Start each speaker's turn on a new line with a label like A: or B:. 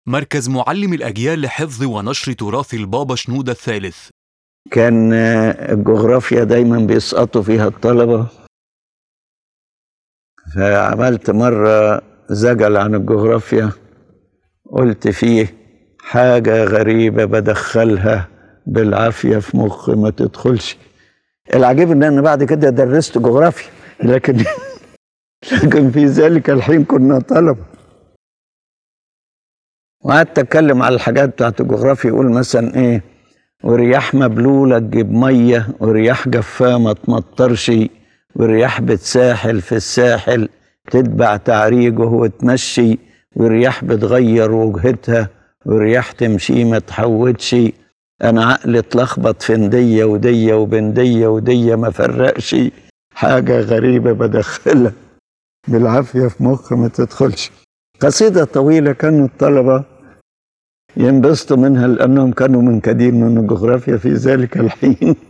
A: مركز معلم الأجيال لحفظ ونشر تراث البابا شنودة الثالث
B: كان آه، الجغرافيا دايما بيسقطوا فيها الطلبة فعملت مرة زجل عن الجغرافيا قلت فيه حاجة غريبة بدخلها بالعافية في مخي ما تدخلش العجيب ان انا بعد كده درست جغرافيا لكن لكن في ذلك الحين كنا طلبة وقعدت اتكلم على الحاجات بتاعت الجغرافيا يقول مثلا ايه ورياح مبلولة تجيب مية ورياح جافة ما تمطرش ورياح بتساحل في الساحل تتبع تعريجه وتمشي ورياح بتغير وجهتها ورياح تمشي ما تحودش انا عقلي اتلخبط في ندية ودية وبندية ودية ما فرقش حاجة غريبة بدخلها بالعافية في مخ ما تدخلش قصيدة طويلة كانوا الطلبة ينبسطوا منها لأنهم كانوا منكدين من الجغرافيا في ذلك الحين